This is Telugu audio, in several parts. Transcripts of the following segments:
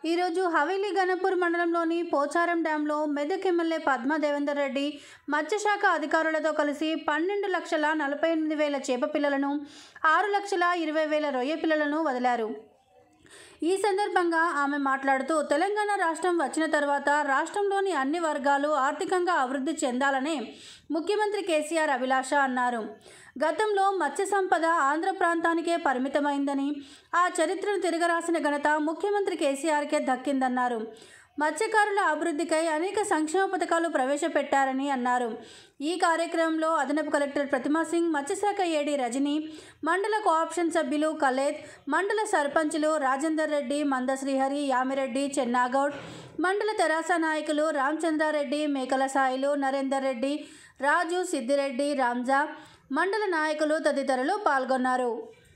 ఈరోజు హవేలీ గణపూర్ మండలంలోని పోచారం డ్యాంలో మెదక్ ఎమ్మెల్యే పద్మా దేవేందర్ రెడ్డి మత్స్యశాఖ అధికారులతో కలిసి పన్నెండు లక్షల నలభై ఎనిమిది వేల చేప పిల్లలను ఆరు లక్షల ఇరవై వేల రొయ్య పిల్లలను వదిలారు ఈ సందర్భంగా ఆమె మాట్లాడుతూ తెలంగాణ రాష్ట్రం వచ్చిన తర్వాత రాష్ట్రంలోని అన్ని వర్గాలు ఆర్థికంగా అభివృద్ధి చెందాలనే ముఖ్యమంత్రి కేసీఆర్ అభిలాష అన్నారు గతంలో మత్స్య సంపద ఆంధ్ర ప్రాంతానికే పరిమితమైందని ఆ చరిత్రను తిరగరాసిన ఘనత ముఖ్యమంత్రి కేసీఆర్కే దక్కిందన్నారు మత్స్యకారుల అభివృద్ధికై అనేక సంక్షేమ పథకాలు ప్రవేశపెట్టారని అన్నారు ఈ కార్యక్రమంలో అదనపు కలెక్టర్ ప్రతిమా సింగ్ మత్స్యశాఖ ఏడీ రజని మండల కోఆప్షన్ సభ్యులు కలేద్ మండల సర్పంచులు రాజేందర్ రెడ్డి మంద శ్రీహరి యామిరెడ్డి చెన్నాగౌడ్ మండల తెరాస నాయకులు రామచంద్రారెడ్డి మేకల సాయిలు నరేందర్ రెడ్డి రాజు సిద్దిరెడ్డి రామ్జా మండల నాయకులు తదితరులు పాల్గొన్నారు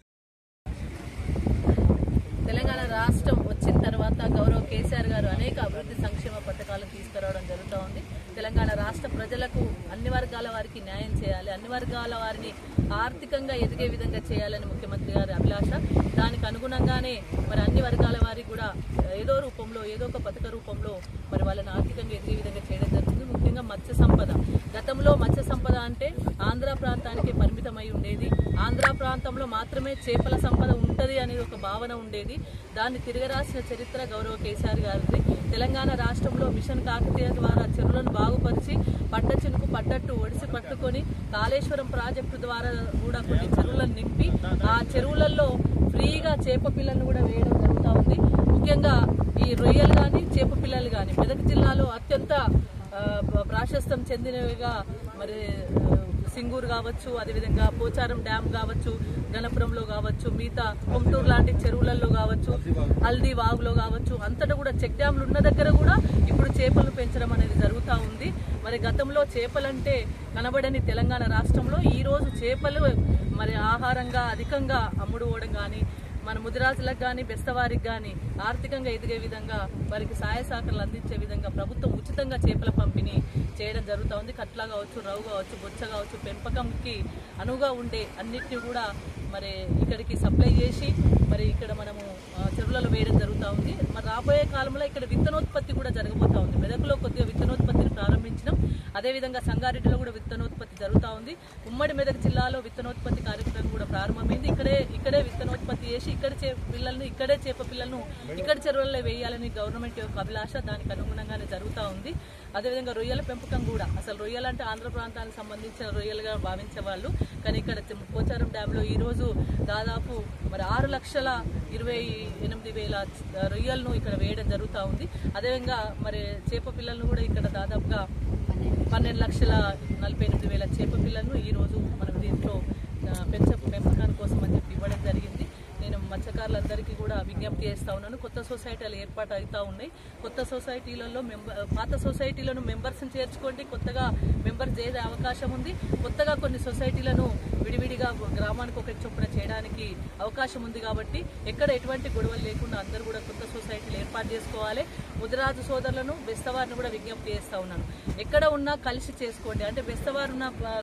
తెలంగాణ రాష్ట్రం వచ్చిన తర్వాత గౌరవ కేసీఆర్ గారు అనేక అభివృద్ధి సంక్షేమ పథకాలు తీసుకురావడం జరుగుతూ ఉంది తెలంగాణ రాష్ట్ర ప్రజలకు అన్ని వర్గాల వారికి న్యాయం చేయాలి అన్ని వర్గాల వారిని ఆర్థికంగా ఎదిగే విధంగా చేయాలని ముఖ్యమంత్రి గారి అభిలాష దానికి అనుగుణంగానే మరి అన్ని వర్గాల వారికి కూడా ఏదో రూపంలో ఏదో ఒక పథక రూపంలో మరి వాళ్ళని ఆర్థికంగా ఎదిగే విధంగా చేయడం జరుగుతుంది ముఖ్యంగా మత్స్య సంపద గతంలో మత్స్య సంపద అంటే ఆంధ్ర ప్రాంతానికి పరిమితమై ఉండేది ఆంధ్ర ప్రాంతంలో మాత్రమే చేపల సంపద ఉంటది అనేది ఒక భావన ఉండేది దాన్ని తిరగరాసిన చరిత్ర గౌరవ కేసీఆర్ గారిది తెలంగాణ రాష్ట్రంలో మిషన్ కాకతీయ ద్వారా చెరువులను బాగుపరిచి పట్ట చినుకు పడ్డట్టు ఒడిసి పట్టుకొని కాళేశ్వరం ప్రాజెక్టు ద్వారా కూడా కొన్ని చెరువులను నింపి ఆ చెరువులలో ఫ్రీగా చేప పిల్లలను కూడా వేయడం జరుగుతూ ఉంది ముఖ్యంగా ఈ రొయ్యలు కానీ చేప పిల్లలు కానీ మెదక్ జిల్లాలో అత్యంత ఆ, ప్రాశస్త్యం చెందినవిగా మరి ఆ, సింగూరు కావచ్చు అదేవిధంగా పోచారం డ్యామ్ కావచ్చు గణపురంలో కావచ్చు మిగతా కొమ్టూరు లాంటి చెరువులలో కావచ్చు హల్దీ వాగులో కావచ్చు అంతటా కూడా చెక్ డ్యామ్లు ఉన్న దగ్గర కూడా ఇప్పుడు చేపలు పెంచడం అనేది జరుగుతూ ఉంది మరి గతంలో చేపలంటే కనబడని తెలంగాణ రాష్ట్రంలో ఈ రోజు చేపలు మరి ఆహారంగా అధికంగా అమ్ముడు పోవడం కానీ మన ముదిరాజులకు కానీ బెస్తవారికి కానీ ఆర్థికంగా ఎదిగే విధంగా వారికి సహాయ సహకారాలు అందించే విధంగా ప్రభుత్వం ఉచితంగా చేపల పంపిణీ చేయడం జరుగుతూ ఉంది కట్ల కావచ్చు రవ్వు కావచ్చు బొచ్చ కావచ్చు పెంపకంకి అనువుగా ఉండే అన్నిటిని కూడా మరి ఇక్కడికి సప్లై చేసి మరి ఇక్కడ మనము ఆ, చెరువులలో వేయడం జరుగుతూ ఉంది మరి రాబోయే కాలంలో ఇక్కడ విత్తనోత్పత్తి కూడా జరగబోతా ఉంది మెదకులో కొద్దిగా విత్తనోత్పత్తిని ప్రారంభించడం అదేవిధంగా సంగారెడ్డిలో కూడా విత్తనోత్పత్తి జరుగుతూ ఉంది ఉమ్మడి మెదక్ జిల్లాలో విత్తనోత్పత్తి కార్యక్రమం కూడా ప్రారంభమైంది ఇక్కడే ఇక్కడే విత్తనోత్పత్తి చేసి ఇక్కడ చే పిల్లల్ని ఇక్కడే చేప పిల్లలను ఇక్కడ చెరువులలో వేయాలని గవర్నమెంట్ యొక్క అభిలాష దానికి అనుగుణంగానే జరుగుతూ ఉంది అదేవిధంగా రొయ్యల పెంపకం కూడా అసలు రొయ్యలు అంటే ఆంధ్ర ప్రాంతానికి సంబంధించిన రొయ్యలుగా భావించే వాళ్ళు కానీ ఇక్కడ చె- పోచారం డ్యాంలో ఈ రోజు దాదాపు మరి ఆరు లక్షల ఇరవై ఎనిమిది వేల చ- రొయ్యలను ఇక్కడ వేయడం జరుగుతూ ఉంది అదేవిధంగా మరి చేప పిల్లలను కూడా ఇక్కడ దాదాపుగా పన్నెండు లక్షల నలభై ఎనిమిది వేల చేప పిల్లలను ఈ రోజు మనం దీంట్లో ఆ, పెంచ పెంపకాని కోసం అని చెప్పి ఇవ్వడం జరిగింది నేను మత్స్యకారులందరికీ కూడా విజ్ఞప్తి చేస్తా ఉన్నాను కొత్త సొసైటీలు ఏర్పాటు అవుతా ఉన్నాయి కొత్త సొసైటీలలో మెంబర్ పాత సొసైటీలను మెంబర్స్ని చేర్చుకోండి కొత్తగా మెంబర్స్ చేసే అవకాశం ఉంది కొత్తగా కొన్ని సొసైటీలను విడివిడిగా గ్రామానికి ఒకటి చొప్పున చేయడానికి అవకాశం ఉంది కాబట్టి ఎక్కడ ఎటువంటి గొడవలు లేకుండా అందరూ కూడా కొత్త సొసైటీలు ఏర్పాటు చేసుకోవాలి ముదిరాజు సోదరులను బెస్తవారిని కూడా విజ్ఞప్తి చేస్తా ఉన్నాను ఎక్కడ ఉన్నా కలిసి చేసుకోండి అంటే బెస్తవారు ఉన్న